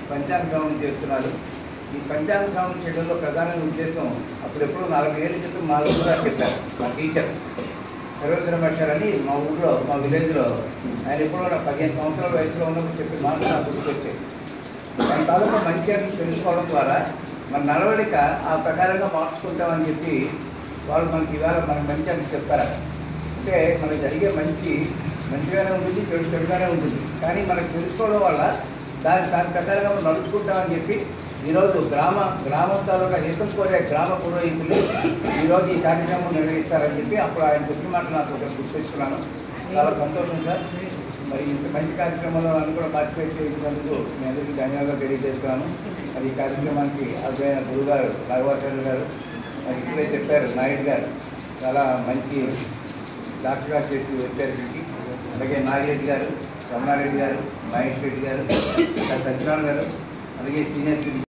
పంచాంగ శ్రవణం చేస్తున్నారు ఈ పంచాంగ శ్రవణం చేయడంలో ప్రధాన ఉద్దేశం అప్పుడు ఎప్పుడో నాలుగు ఏళ్ళ క్రితం మా ఊరు గారు చెప్పారు మా టీచర్ సర్వేశ్వర మాస్టర్ అని మా ఊళ్ళో మా విలేజ్లో ఆయన ఎప్పుడో నా పదిహేను సంవత్సరాల వయసులో ఉన్నప్పుడు చెప్పిన మాటలు నాకు గుర్తుకొచ్చాయి మన తాలూకా మంచి అని తెలుసుకోవడం ద్వారా మన నడవడిక ఆ ప్రకారంగా మార్చుకుంటామని చెప్పి వాళ్ళు మనకి ఇవాళ మనకి మంచి అని చెప్తారు అంటే మనకు జరిగే మంచి మంచిగానే ఉంటుంది చెడు చెడుగానే ఉంటుంది కానీ మనకు తెలుసుకోవడం వల్ల దాని దాని ప్రకారంగా మనం నడుచుకుంటామని చెప్పి ఈరోజు గ్రామ గ్రామం తాలూకా హితం కోరే గ్రామ పురోహితులు ఈరోజు ఈ కార్యక్రమం నిర్వహిస్తారని చెప్పి అప్పుడు ఆయన చెప్పిన మాట నాకు ఒకటి గుర్తిస్తున్నాను చాలా సంతోషం సార్ మరి ఇంత మంచి కార్యక్రమంలో నన్ను కూడా పార్టిసిపేట్ చేసినందుకు మీ అందరికీ ధన్యవాదాలు తెలియజేస్తున్నాను మరి ఈ కార్యక్రమానికి అద్వైన గురుగారు రాఘవాచార్య గారు మరి ఇప్పుడే చెప్పారు నాయుడు గారు చాలా మంచి డాక్టర్గా చేసి వచ్చారు ఇక్కడికి అలాగే నాగిరెడ్డి గారు రమణారెడ్డి గారు మహేష్ రెడ్డి గారు సత్యనారాయణ గారు అలాగే సీనియర్ సిటిజన్